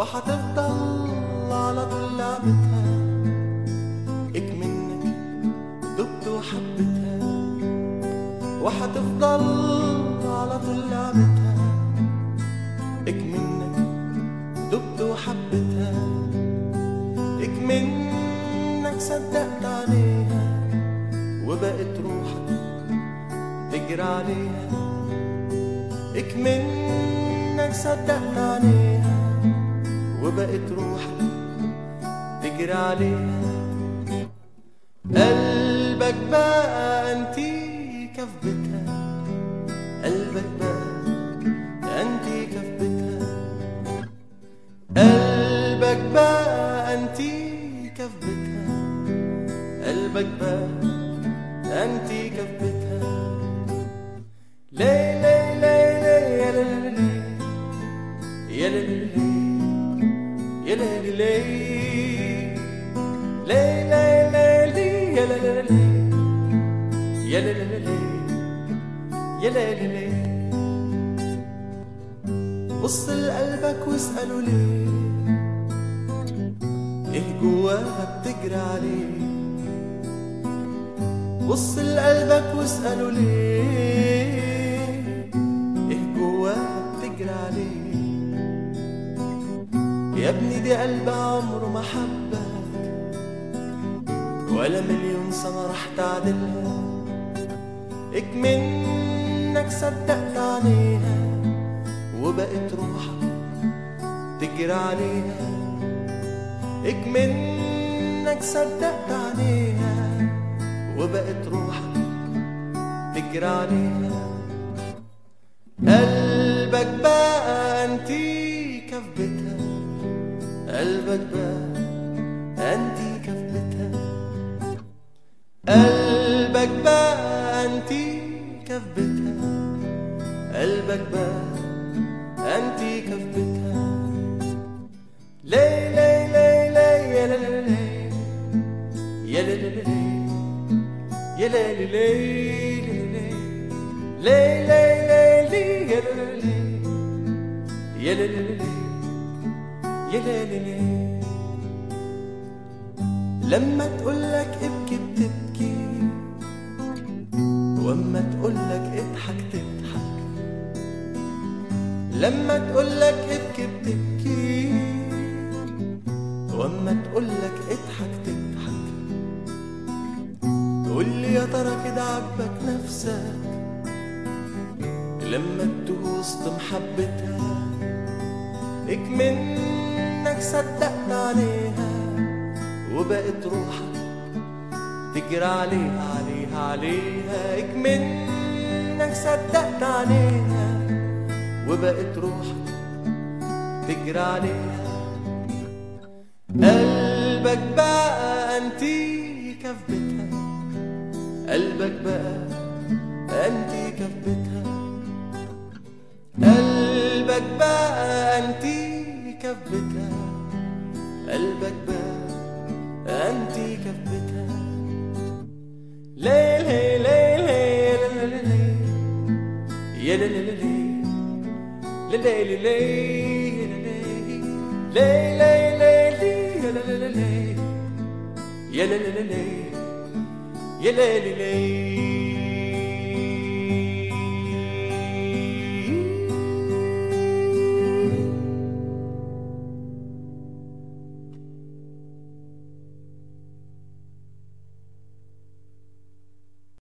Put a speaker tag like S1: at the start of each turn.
S1: وحتفضل على طول لعبتها اكمنك دبت وحبتها وحتفضل على طول لعبتها اكمنك دبت وحبتها اكمنك صدقت عليها وبقت روحك تجري عليها اكمنك صدقت عليها وبقت روحك تجري عليها قلبك بقى انتي كفبتها قلبك بقى انتي كفبتها قلبك بقى انتي كفبتها قلبك بقى انتي كفبتها ليه ليه ليه ليه يا ليه يا ليه يا ليه ليه ليه ليه ليه ليه يا ليه ليه يا ليه ليه يا ليه ليه بص لقلبك واسأله ليه ايه جواها بتجري عليه بص لقلبك واسأله ليه ايه جواها بتجري عليه يا ابني دي قلب عمره ما حبك ولا مليون سنة راح تعدلها اكمنك صدقت عليها وبقت روحك تجري عليها اكمنك صدقت عليها وبقت روحك تجري عليها قلبك بقى انتي كفبتها قلبك بقى انتي كفبتها قلبك بقى انتي كفبتها قلبك بقى انتي كفبتها ليه ليه ليه ليه يا ليه ليه يا ليه ليه يا ليه ليه ليه ليه ليه ليه يا ليه ليه يا ليه ليه يا ليه ليه لما تقولك ابكي بتبكي واما تقولك اضحك تضحك لما تقولك ابكي بتبكي واما تقولك اضحك تضحك تقول لي يا ترى كده عجبك نفسك لما تتوه وسط محبتها اكمنك صدقت عليها وبقت روحك تجري عليها عليها عليها اكمنك صدقت عليها وبقت روحك تجري عليها قلبك بقى انتي كفبتها قلبك بقى انتي كفبتها قلبك بقى انتي كفبتها قلبك بقى انتي كفبتها ليه ليه ليه ليه ليه ليه يا ليه ليه ليه ليه ليه ليه ليه ليه ليه ليه يا ليه ليه ليه يا ليه ليه ليه يا ليه ليه